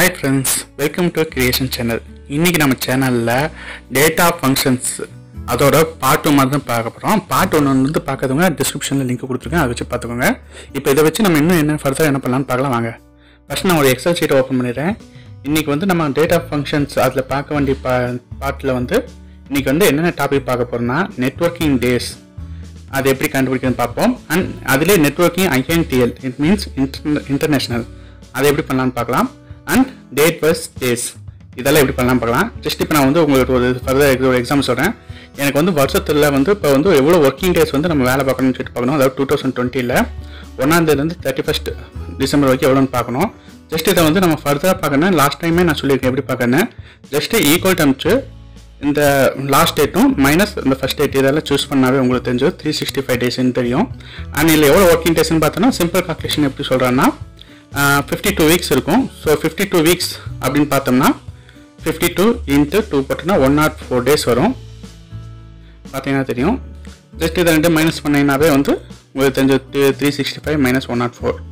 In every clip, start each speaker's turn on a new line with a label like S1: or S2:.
S1: hi friends welcome to creation channel இன்னைக்கு நம்ம சேனலில் டேட்டா ஃபங்க்ஷன்ஸ் அதோட பார்ட் ஒன் மாதிரி தான் பார்க்க போகிறோம் பார்ட் ஒன் வந்து பார்க்காதவங்க டிஸ்கிரிப்ஷனில் லிங்க் கொடுத்துருக்கேன் அதை வச்சு பார்த்துக்கோங்க இப்போ இதை வச்சு நம்ம இன்னும் என்ன ஃபர்தர் என்ன பண்ணலாம்னு பார்க்கலாம் வாங்க ஃபர்ஸ்ட் நான் ஒரு எக்ஸல் ஷீட்டை ஓப்பன் பண்ணிடுறேன் இன்னைக்கு வந்து நம்ம டேட்டா ஃபங்க்ஷன்ஸ் அதில் பார்க்க வேண்டிய பா பார்ட்டில் வந்து இன்னைக்கு வந்து என்னென்ன டாபிக் பார்க்க போகிறோம்னா நெட்வொர்க்கிங் டேஸ் அது எப்படி கண்டுபிடிக்கணும்னு பார்ப்போம் அண்ட் அதிலே networking INTL it means international அதை எப்படி பண்ணலாம்னு பார்க்கலாம் அண்ட் டேட் வர்ஸ் டேஸ் இதெல்லாம் எப்படி பண்ணலாம் பார்க்கலாம் ஜஸ்ட் இப்போ நான் வந்து உங்களுக்கு ஒரு ஃபர்தர் ஒரு எக்ஸாம்பிள் சொல்கிறேன் எனக்கு வந்து வருஷத்தில் வந்து இப்போ வந்து எவ்வளோ ஒர்க்கிங் டேஸ் வந்து நம்ம வேலை பார்க்கணும்னு சொல்லிட்டு பார்க்கணும் அதாவது டூ தௌசண்ட் டுவெண்ட்டியில் ஒன்றாந்தேதிலேருந்து தேர்ட்டி ஃபஸ்ட் டிசம்பர் வரைக்கும் எவ்வளோன்னு பார்க்கணும் ஜஸ்ட் இதை வந்து நம்ம ஃபர்தராக பார்க்கணும் லாஸ்ட் டைமே நான் சொல்லியிருக்கேன் எப்படி பார்க்கணும் ஜஸ்ட் ஈக்குவல் டம்ச்சு இந்த லாஸ்ட் டேட்டும் மைனஸ் இந்த ஃபஸ்ட் டேட் இதெல்லாம் சூஸ் பண்ணாவே உங்களுக்கு தெரிஞ்சது த்ரீ சிக்ஸ்டி ஃபைவ் டேஸ்ன்னு தெரியும் அண்ட் இதில் எவ்வளோ ஒர்க்கிங் டேஸ்னு பார்த்தோன்னா சிம்பிள் கால்குலேஷன் எப்படி சொல்கிறேன்னா ஃபிஃப்டி டூ வீக்ஸ் இருக்கும் ஸோ ஃபிஃப்டி டூ வீக்ஸ் அப்படின்னு பார்த்தோம்னா ஃபிஃப்டி டூ இன்ட்டு டூ போட்டோன்னா ஒன் நாட் ஃபோர் டேஸ் வரும் பார்த்தீங்கன்னா தெரியும் ஜஸ்ட் இதை ரெண்டு மைனஸ் பண்ணிங்கனாவே வந்து உங்களுக்கு தெரிஞ்ச three sixty five minus one nought four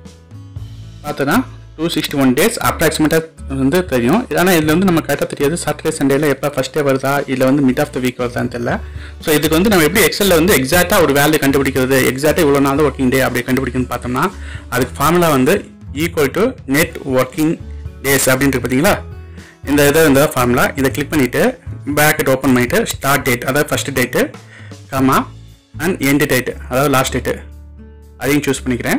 S1: பார்த்தோன்னா டூ சிக்ஸ்டி ஒன் டேஸ் அப்ராக்சிமேட்டாக வந்து தெரியும் ஆனால் இதில் வந்து நம்ம கரெக்டாக தெரியாது சாட்டர்டே சண்டேல எப்போ ஃபஸ்ட் டே வருதா இல்லை வந்து மிட் ஆஃப் த வீக் வருதான்னு தெரியல ஸோ இதுக்கு வந்து நம்ம எப்படி எக்ஸலில் வந்து எக்ஸாக்டாக ஒரு வேல்யூ கண்டுபிடிக்கிறது எக்ஸாக்டாக இவ்வளோ நாள் ஒர்க்கிங் டே அப்படி கண்டுபிடிக்கணும்னு பார்த்தோம்னா அதுக்கு ஃபார்முலா வந்து equal to net working days அப்படின்ட்டு பார்த்தீங்களா இந்த இதை இந்த ஃபார்முலா இதை கிளிக் பண்ணிவிட்டு பேக்கெட் ஓப்பன் பண்ணிவிட்டு ஸ்டார்ட் டேட் அதாவது first date comma and end date அதாவது லாஸ்ட் டேட்டு அதையும் சூஸ் பண்ணிக்கிறேன்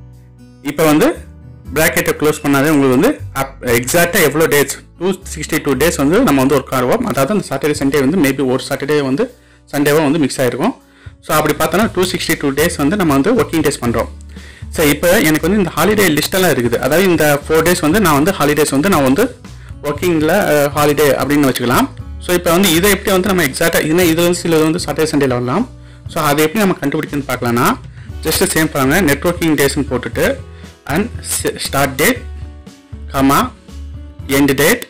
S1: இப்போ வந்து ப்ராக்கெட்டை க்ளோஸ் பண்ணாதே உங்களுக்கு வந்து அப் எக்ஸாக்டாக எவ்வளோ days two sixty two days வந்து நம்ம வந்து ஒர்க் ஆடுவோம் அதாவது அந்த சாட்டர்டே சண்டே வந்து மேபி ஒரு சாட்டர்டே வந்து சண்டேவாக வந்து மிக்ஸ் ஆகிருக்கும் ஸோ அப்படி பார்த்தோன்னா டூ சிக்ஸ்டி டூ டேஸ் வந்து நம்ம வந்து ஒர்க்கிங் டேஸ் பண்ணுறோம் ஸோ இப்போ எனக்கு வந்து இந்த ஹாலிடே லிஸ்ட்டெல்லாம் இருக்குது அதாவது இந்த ஃபோர் டேஸ் வந்து நான் வந்து ஹாலிடேஸ் வந்து நான் வந்து ஒர்க்கிங்கில் ஹாலிடே அப்படின்னு வச்சுக்கலாம் ஸோ இப்போ வந்து இதை எப்படி வந்து நம்ம எக்ஸாக்டாக இது இது வந்து சில வந்து சாட்டர்டே சண்டேல வரலாம் ஸோ அதை எப்படி நம்ம கண்டுபிடிக்கணும்னு பார்க்கலாம்னா ஜஸ்ட் சேம் பாருங்க நெட்ஒர்க்கிங் டேஸ்னு போட்டுட்டு and start date comma end date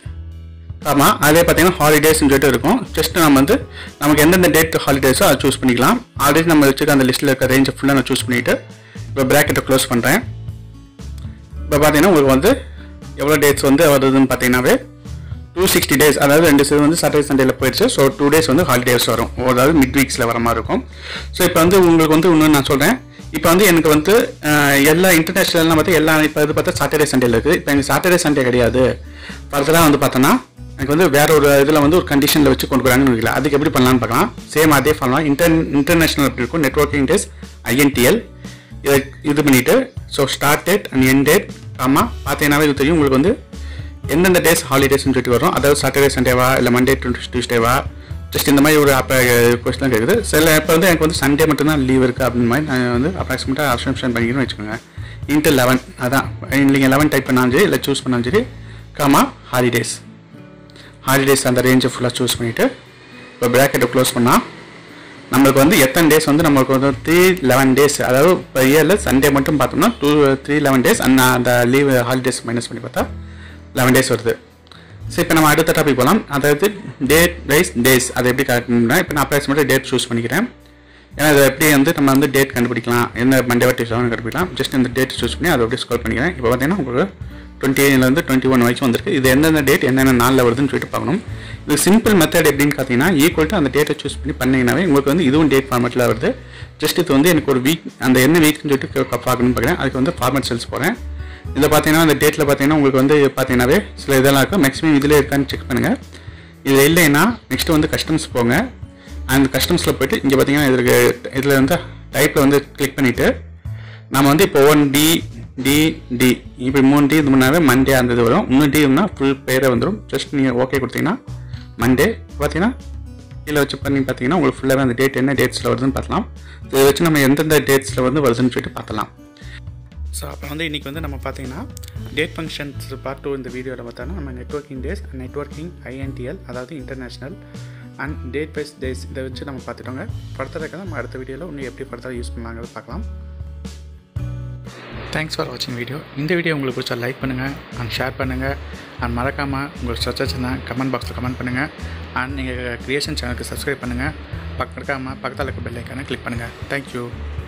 S1: comma அதே பார்த்தீங்கன்னா ஹாலிடேஸ்னு சொல்லிட்டு இருக்கும் ஜஸ்ட் நம்ம வந்து நமக்கு எந்தெந்த டேட் ஹாலிடேஸோ அதை சூஸ் பண்ணிக்கலாம் ஆல்ரெடி நம்ம வச்சுருக்க அந்த லிஸ்ட்டில் இருக்க ரேஞ்சை ஃபுல்லாக நான் சூஸ் பண்ணிவிட்டு இப்போ ப்ராக்கெட்டை க்ளோஸ் பண்ணுறேன் இப்போ பார்த்தீங்கன்னா உங்களுக்கு வந்து எவ்வளோ டேட்ஸ் வந்து வருதுன்னு பார்த்தீங்கன்னாவே டூ சிக்ஸ்டி டேஸ் அதாவது ரெண்டு இது வந்து சாட்டர்டே சண்டேல போயிடுச்சு ஸோ டூ டேஸ் வந்து ஹாலிடேஸ் வரும் அதாவது மிட் வீக்ஸில் வர மாதிரி இருக்கும் ஸோ இப்போ வந்து உங்களுக்கு வந்து இன்னும் நான் சொல்கிறேன் இப்போ வந்து எனக்கு வந்து அஹ், எல்லா இன்டர்நேஷ்னல்லாம் பார்த்து எல்லா இப்போ இது பார்த்தா சாட்டர்டே சண்டேல இருக்குது இப்போ எனக்கு சாட்டர்டே சண்டே கிடையாது ஃபர்தராக வந்து பார்த்தோன்னா எனக்கு வந்து வேற ஒரு இதில் வந்து ஒரு கண்டிஷனில் வச்சு கொண்டு போகிறாங்கன்னு வைக்கல அதுக்கு எப்படி பண்ணலாம்னு பார்க்கலாம் சேம் அதே பண்ணலாம் இன்டர் இன்டர்நேஷனல் எப்படி இருக்கும் நெட்ஒர்க்கிங் டேஸ் ஐஎன்டிஎல் இதை இது பண்ணிவிட்டு so start date and end date ஆமாம் பார்த்தீங்கன்னாவே இது தெரியும் உங்களுக்கு வந்து எந்தெந்த டேஸ் ஹாலிடேஸ்னு சொல்லிட்டு வரும் அதாவது சாட்டர்டே சண்டேவா இல்லை மண்டே டு டியூஸ்டேவா ஜஸ்ட் இந்த மாதிரி ஒரு அப்போ கொஸ்டின் கேட்குது சில இப்போ வந்து எனக்கு வந்து சண்டே மட்டும்தான் லீவ் இருக்குது அப்படின்னு மாதிரி நான் வந்து அப்ராக்சிமேட்டாக அசம்ஷன் பண்ணிக்கிறேன்னு வச்சுக்கோங்க இன்ட்டு லெவன் அதான் நீங்கள் லெவன் டைப் பண்ணாலும் சரி இல்லை சூஸ் பண்ணாலும் சரி காமா ஹாலிடேஸ் ஹாலிடேஸ் அந்த ரேஞ்சை ஃபுல்லாக சூஸ் பண்ணிவிட்டு இப்போ ப்ராக்கெட்டை க்ளோஸ் பண்ணால் நம்மளுக்கு வந்து எத்தனை டேஸ் வந்து நம்மளுக்கு வந்து த்ரீ லெவன் டேஸ் அதாவது இப்போ இயரில் சண்டே மட்டும் பார்த்தோம்னா two three eleven days and அந்த லீவ் ஹாலிடேஸ் மைனஸ் பண்ணி பார்த்தா லெவன் டேஸ் வருது சரி இப்போ நம்ம அடுத்த டாபிக் போகலாம் அதாவது டேட் வைஸ் டேஸ் அதை எப்படி கரெக்ட்னா இப்போ நான் அப்ராக்சிமேட்டாக டேட் சூஸ் பண்ணிக்கிறேன் ஏன்னா அதை எப்படி வந்து நம்ம வந்து டேட் கண்டுபிடிக்கலாம் என்ன மண்டே டியூஸ்டே கண்டுபிடிக்கலாம் ஜஸ்ட் இந்த டேட் சூஸ் பண்ணி அதை அப்படியே ஸ்கால் பண்ணிக்கிறேன் இப்போ பார்த்தீங்கன்னா உங்களுக்கு டுவெண்ட்டி இருந்து டுவெண்ட்டி ஒன் வரைக்கும் வந்திருக்கு இது எந்தெந்த டேட் என்னென்ன நாளில் வருதுன்னு சொல்லிட்டு பார்க்கணும் இது சிம்பிள் மெத்தட் எப்படின்னு பார்த்தீங்கன்னா ஈக்குவல் டு அந்த டேட்டை சூஸ் பண்ணி பண்ணீங்கன்னாவே உங்களுக்கு வந்து இதுவும் டேட் ஃபார்மேட்டில் வருது ஜஸ்ட் இது வந்து எனக்கு ஒரு வீக் அந்த என்ன வீக்னு சொல்லிட்டு பார்க்கணும்னு பார்க்குறேன் அதுக்கு வந்து ஃபார்மேட் செல்ஸ் போகிறேன் இதில் பார்த்தீங்கன்னா அந்த டேட்டில் பார்த்தீங்கன்னா உங்களுக்கு வந்து பார்த்தீங்கன்னாவே சில இதெல்லாம் இருக்கும் மேக்ஸிமம் இதில் இருக்கான்னு செக் பண்ணுங்கள் இது இல்லைன்னா நெக்ஸ்ட்டு வந்து கஸ்டம்ஸ் போங்க அந்த கஸ்டம்ஸில் போயிட்டு இங்கே பார்த்தீங்கன்னா இதுக்கு இதில் வந்து டைப்பில் வந்து கிளிக் பண்ணிவிட்டு நம்ம வந்து இப்போ ஒன் டி டி டி இப்போ மூணு டி இது முன்னாவே மண்டே அந்த இது வரும் இன்னும் டினா ஃபுல் பேரே வந்துடும் ஜஸ்ட் நீங்கள் ஓகே கொடுத்தீங்கன்னா மண்டே பார்த்தீங்கன்னா கீழே வச்சு பண்ணி பார்த்தீங்கன்னா உங்களுக்கு ஃபுல்லாகவே அந்த டேட் என்ன டேட்ஸில் வருதுன்னு பார்க்கலாம் இதை வச்சு நம்ம எந்தெந்த டேட்ஸில் வந்து வருதுன்னு சொல்லிட்டு பார்க்கலாம் ஸோ அப்போ வந்து இன்றைக்கி வந்து நம்ம பார்த்தீங்கன்னா டேட் ஃபங்க்ஷன்ஸ் பார்ட் டூ இந்த வீடியோவில் பார்த்தோன்னா நம்ம நெட்ஒர்க்கிங் டேஸ் நெட்ஒர்க்கிங் ஐஎன்டிஎல் அதாவது international and date wise days இதை வச்சு நம்ம பார்த்துட்டோங்க ஃபர்தராக நம்ம அடுத்த வீடியோவில் இன்னும் எப்படி ஃபர்தராக யூஸ் பண்ணலாங்கிறத பார்க்கலாம் தேங்க்ஸ் ஃபார் வாட்சிங் வீடியோ இந்த வீடியோ உங்களுக்கு பிடிச்சா லைக் பண்ணுங்கள் அண்ட் ஷேர் பண்ணுங்கள் அண்ட் மறக்காமல் உங்களுக்கு சர்ச்சா கமெண்ட் பாக்ஸில் கமெண்ட் பண்ணுங்கள் அண்ட் நீங்கள் கிரியேஷன் சேனலுக்கு சப்ஸ்கிரைப் பண்ணுங்கள் பக்கம் இருக்காமல் பக்கத்தில் இருக்க பெல் ஐக்கானை கிளிக் பண்ணுங்கள் தேங்க்யூ